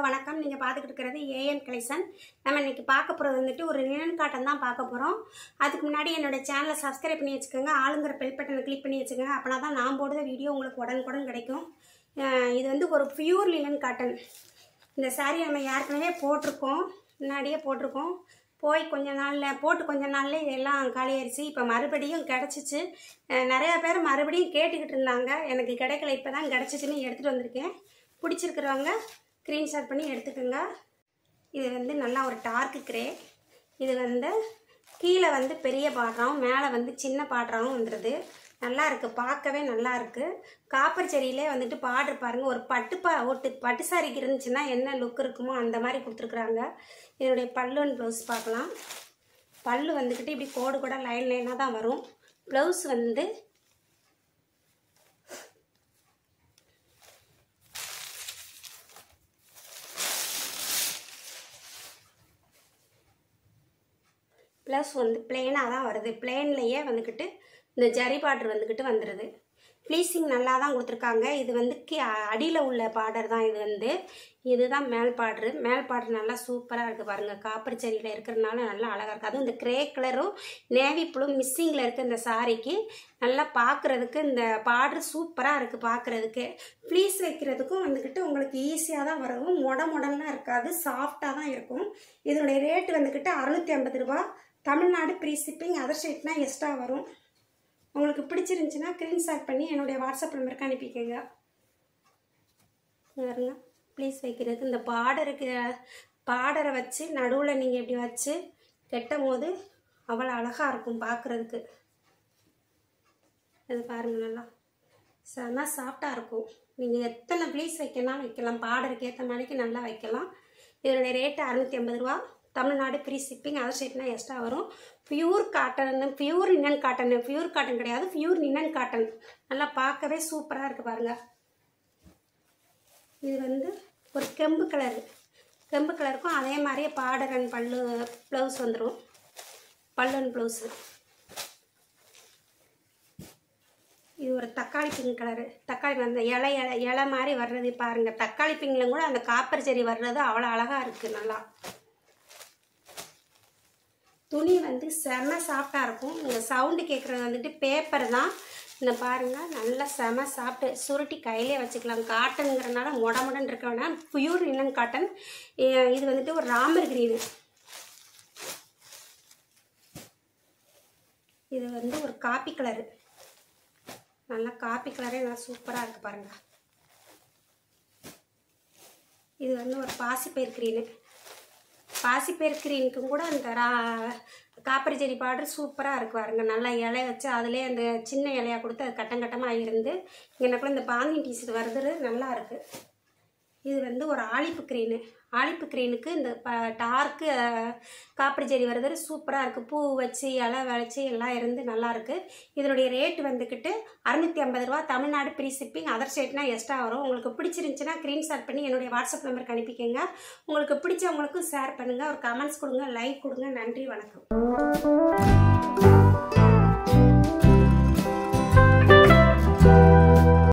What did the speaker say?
வணக்கம் நீங்கள் பார்த்துக்கிட்டு இருக்கிறது ஏஎன் கலெக்ஷன் நம்ம இன்னைக்கு பார்க்க போகிறது வந்துட்டு ஒரு நிழல் காட்டன் தான் பார்க்க போகிறோம் அதுக்கு முன்னாடி என்னோட சேனலை சப்ஸ்கிரைப் பண்ணி வச்சுக்கோங்க ஆளுங்கிற பெல் பட்டனை கிளிக் பண்ணி வச்சுக்கோங்க அப்போனா தான் நான் போடுற வீடியோ உங்களுக்கு உடனுக்குடன் கிடைக்கும் அஹ் இது வந்து ஒரு பியூர் லினன் காட்டன் இந்த saree நம்ம ஏற்கனவே போட்டிருக்கோம் முன்னாடியே போட்டிருக்கோம் போய் கொஞ்ச நாளில் போட்டு கொஞ்ச நாள்ல இதெல்லாம் காலியாயிருச்சு இப்போ மறுபடியும் கிடச்சிச்சு நிறையா பேர் மறுபடியும் கேட்டுக்கிட்டு இருந்தாங்க எனக்கு கிடைக்கல இப்போ தான் கிடச்சிச்சின்னு எடுத்துகிட்டு வந்திருக்கேன் பிடிச்சிருக்கிறவங்க ஸ்க்ரீன்ஷாட் பண்ணி எடுத்துக்கோங்க இது வந்து நல்லா ஒரு டார்க் கிரே இது வந்து கீழே வந்து பெரிய பாடுறோம் மேலே வந்து சின்ன பாடுறாவும் வந்துடுது நல்லா இருக்குது பார்க்கவே நல்லா இருக்குது காப்பர் செடியிலே வந்துட்டு பார்டர் பாருங்கள் ஒரு பட்டு பா ஒட்டு பட்டு சாரிக்கு இருந்துச்சுன்னா என்ன லுக் இருக்குமோ அந்த மாதிரி கொடுத்துருக்குறாங்க இதனுடைய பல்லுன்னு ப்ளவுஸ் பார்க்கலாம் பல்லு வந்துக்கிட்டு இப்படி கோடு கூட லைன் லைனாக தான் வரும் ப்ளவுஸ் வந்து ப்ளஸ் வந்து பிளெயினாக தான் வருது பிளெயின்லேயே வந்துக்கிட்டு இந்த ஜரி பார்டர் வந்துக்கிட்டு வந்துடுது ஃப்ளீசிங் நல்லா தான் கொடுத்துருக்காங்க இது வந்து கீ அடியில் உள்ள பார்டர் தான் இது வந்து இதுதான் மேல் பார்டரு மேல் பார்டர் நல்லா சூப்பராக இருக்குது பாருங்கள் காப்பர் செரியில் இருக்கிறதுனால நல்லா அழகாக இருக்குது அதுவும் இந்த கிரே கலரும் நேவி ப்ளூ மிஸ்ஸிங்கில் இருக்க இந்த சாரிக்கு நல்லா பார்க்குறதுக்கு இந்த பார்டர் சூப்பராக இருக்குது பார்க்குறதுக்கு ஃப்ளீஸ் வைக்கிறதுக்கும் வந்துக்கிட்டு உங்களுக்கு ஈஸியாக தான் வரும் மொட மொடலாம் இருக்காது சாஃப்டாக தான் இருக்கும் இதனுடைய ரேட்டு வந்துக்கிட்டு அறுநூற்றி ஐம்பது ரூபா தமிழ்நாடு ப்ரீ ஷிப்பிங் அதர் ஸ்டேட்னா எக்ஸ்ட்ரா வரும் உங்களுக்கு பிடிச்சிருந்துச்சின்னா ஸ்க்ரீன்ஷாட் பண்ணி என்னுடைய வாட்ஸ்அப் நம்பருக்கு அனுப்பிக்கோங்க பாருங்க ப்ளீஸ் வைக்கிறது இந்த பார்டருக்கு பார்டரை வச்சு நடுவில் நீங்கள் இப்படி வச்சு கெட்டும் போது அவ்வளோ அழகாக இருக்கும் பார்க்குறதுக்கு இது பாருங்கள் நல்லா செம சாஃப்டாக இருக்கும் நீங்கள் எத்தனை ப்ளீஸ் வைக்கனாலும் வைக்கலாம் பார்டருக்கு ஏற்ற மாதிரிக்கு நல்லா வைக்கலாம் இதனுடைய ரேட்டு அறுநூற்றி ஐம்பது ரூபா தமிழ்நாடு ஃப்ரீ ஷிப்பிங் அதர் ஸ்டேட்னா எக்ஸ்ட்ரா வரும் pure cotton pure linen cotton pure cotton கிடையாது பியூர் நின்னன் காட்டன் நல்லா பார்க்கவே சூப்பராக இருக்குது பாருங்கள் இது வந்து ஒரு கெம்பு கலரு கெம்பு கலருக்கும் அதே மாதிரியே பார்டர் அண்ட் பல்லு ப்ளவுஸ் வந்துடும் பல்லு அண்ட் ப்ளவுஸு இது ஒரு தக்காளி பிங்க் கலரு தக்காளி அந்த இலை இலை இலை மாதிரி வர்றது பாருங்கள் தக்காளி பிங்கில் கூட அந்த காப்பர் செடி வர்றது அவ்வளோ அழகாக இருக்குது நல்லா துணி வந்து செம சாஃப்டாக இருக்கும் இந்த சவுண்டு கேட்குறது வந்துட்டு பேப்பர் தான் இந்த பாருங்கள் நல்லா செம சாஃப்ட்டு சுருட்டி கையிலே வச்சுக்கலாம் காட்டனுங்கிறனால மொட மொடன்னு இருக்க வேணாம் பியூர் இன்னன் காட்டன் இது வந்துட்டு ஒரு ராமர் கிரீனு இது வந்து ஒரு காப்பி கலரு நல்லா காப்பி கலரே நல்லா சூப்பராக இருக்குது பாருங்கள் இது வந்து ஒரு பாசிப்பயிர் கிரீனு பாசிப்பயிர் கிரீனுக்கும் கூட அந்த ரா காப்பரி செடி பார்டர் சூப்பராக இருக்கு பாருங்க நல்லா இலை வச்சு அதிலே அந்த சின்ன இலையாக கொடுத்து அது கட்டம் கட்டமாக இருந்து எனக்குள்ள இந்த பாங்கிங் டீஷர்ட் வருது நல்லா இருக்குது இது வந்து ஒரு ஆலிப்பு கிரீனு ஆலிப்பு கிரீனுக்கு இந்த ப டார்க்கு காப்பரி செடி வருது சூப்பராக இருக்குது பூ வச்சு இலை வளைச்சி எல்லாம் இருந்து நல்லா இருக்குது இதனுடைய ரேட் வந்துக்கிட்டு அறுநூற்றி ஐம்பது ரூபா தமிழ்நாடு ப்ரீ ஷிப்பிங் அதர் ஸ்டேட்னா எக்ஸ்ட்ரா வரும் உங்களுக்கு பிடிச்சிருந்துச்சுன்னா ஸ்க்ரீன்ஷாட் பண்ணி என்னுடைய வாட்ஸ்அப் நம்பருக்கு அனுப்பிக்கோங்க உங்களுக்கு பிடிச்சவங்களுக்கும் ஷேர் பண்ணுங்கள் ஒரு கமெண்ட்ஸ் கொடுங்க லைக் கொடுங்க நன்றி வணக்கம்